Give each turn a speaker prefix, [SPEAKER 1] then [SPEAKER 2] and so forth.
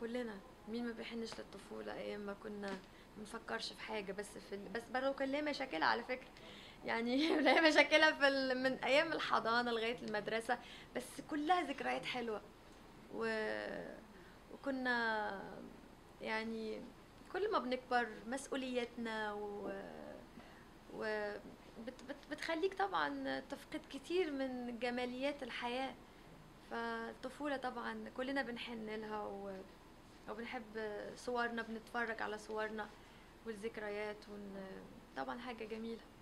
[SPEAKER 1] كلنا مين ما بيحنش للطفولة أيام ما كنا بنفكرش في حاجة بس في ال... بس برضه كان ليها مشاكلها على فكرة يعني ليها مشاكلها في ال... من أيام الحضانة لغاية المدرسة بس كلها ذكريات حلوة و... وكنا يعني كل ما بنكبر مسؤولياتنا و... و... بت... بت... بتخليك طبعا تفقد كتير من جماليات الحياة فالطفولة طبعا كلنا بنحن لها و... وبنحب صورنا بنتفرج على صورنا والذكريات ون... طبعا حاجة جميلة